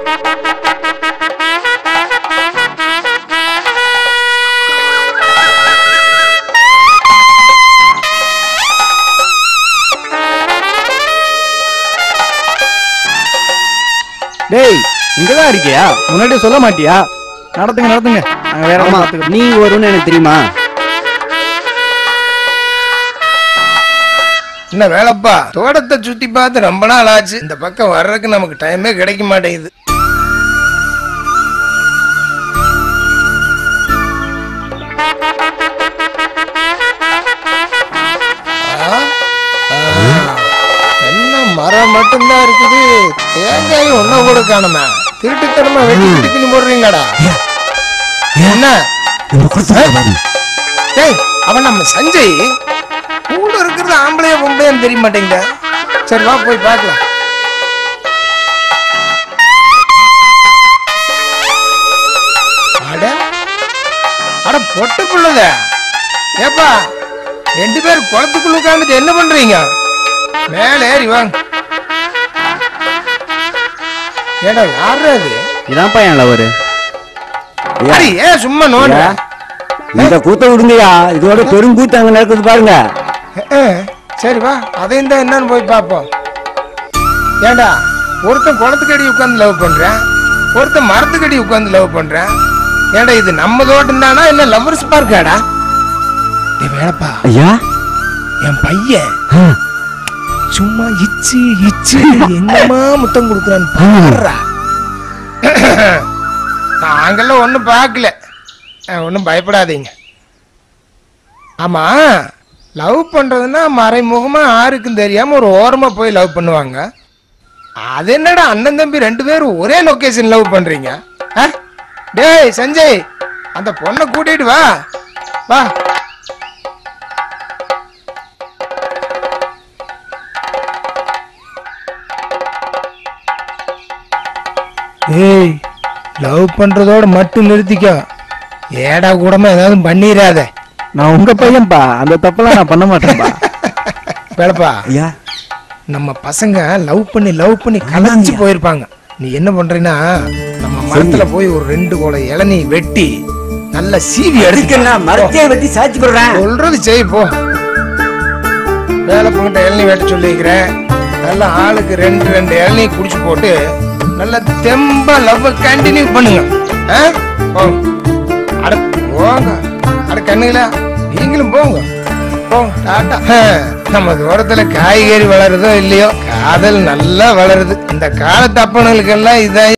டேய் இங்கதான் இருக்கியா முன்னாடி சொல்ல மாட்டியா நடத்துங்க நடத்துங்க நாங்க வேற ஆமா பார்த்துக்கிறோம் நீ வரும்னு எனக்கு தெரியுமா என்ன வேலைப்பா தோட்டத்தை சுத்தி பார்த்து ரொம்ப நாள் ஆச்சு இந்த பக்கம் வர்றதுக்கு நமக்கு டைமே கிடைக்க மாட்டேங்குது ஆ? ஆ. என்ன மரம் மட்டும்தான் இருக்குது தேங்காயும் ஒன்னும் கூட காணுமே திருட்டுத்தனமா வெட்டி திருப்பின்னு போடுறீங்களாடா என்ன டேய் அவன் நம்ம சஞ்சய் கூட இருக்கிறது ஆம்பளையா பொம்பளையான்னு தெரிய மாட்டேங்குதா சரி வா போய் பார்க்கலாம் அட அட பொட்டு புள்ளத ஏப்பா ரெண்டு பேர் குளத்துக்குள்ள உட்காந்துட்டு என்ன பண்றீங்க மேலே ஏறி வாங்க ஏடா யாரு அது இதான்ப்பா என் லவரு அடி ஏன் சும்மா நோண்ட இந்த கூத்த விடுங்கயா இதோட பெருங்கூத்து அங்க நடக்குது பாருங்க அஹ், சரி வா அதையும் தான் என்னன்னு போய் பார்ப்போம் ஏண்டா ஒருத்தன் குளத்துக்கடி உட்காந்து லவ் பண்றேன் ஒருத்தன் மரத்துக்கடி உட்காந்து லவ் பண்றேன் ஏண்டா இது நம்ம தோட்டம் தானா இல்ல லவ்வர்ஸ் பார்க்காடா டேய் வேணப்பா ஐயா என் பையன் சும்மா இச்சு இச்சு எங்கம்மா முத்தம் கொடுக்குறான்னு பாடுறா நாங்கெல்லாம் ஒன்றும் பார்க்கல ஒன்றும் பயப்படாதீங்க ஆமா லவ் பண்றதுன்னா மறைமுகமா யாருக்கும் தெரியாம ஒரு ஓரமா போய் லவ் பண்ணுவாங்க அது என்னடா அண்ணன் தம்பி ரெண்டு பேரும் ஒரே லொகேஷன் லவ் பண்றீங்க ஆ? டேய் சஞ்சய் அந்த பொண்ணை கூட்டிட்டு வா வா ஏய் லவ் பண்றதோட மட்டும் நிறுத்திக்கோ ஏடா கூடமா ஏதாவது பண்ணிடாத நான் உங்க பையன்பா அந்த தப்பெல்லாம் நான் பண்ண மாட்டேன்பா வேலைப்பா ஐயா நம்ம பசங்க லவ் பண்ணி லவ் பண்ணி கலைஞ்சு போயிருப்பாங்க நீ என்ன பண்றீன்னா நம்ம மரத்துல போய் ஒரு ரெண்டு கோலை இளநீ வெட்டி நல்ல சீவி எடுத்துக்கங்க மரத்தையே வெட்டி சாட்சி போடுறேன் சொல்றது செய் போ வேலை பங்கிட்ட இளநீ வெட்ட சொல்லிக்கிறேன் நல்ல ஆளுக்கு ரெண்டு ரெண்டு இளநீ குடிச்சு போட்டு நல்ல தெம்பா லவ் கண்டினியூ பண்ணுங்க ஆ? போங்க அட போங்க அட கண்ணுங்களா நீங்களும் போங்க போங்க டாட்டா ஆ, நம்ம தூரத்துல காய்கறி வளருதோ இல்லையோ காதல் நல்லா வளருது இந்த காலத்து அப்பனுங்களுக்கெல்லாம் இதான்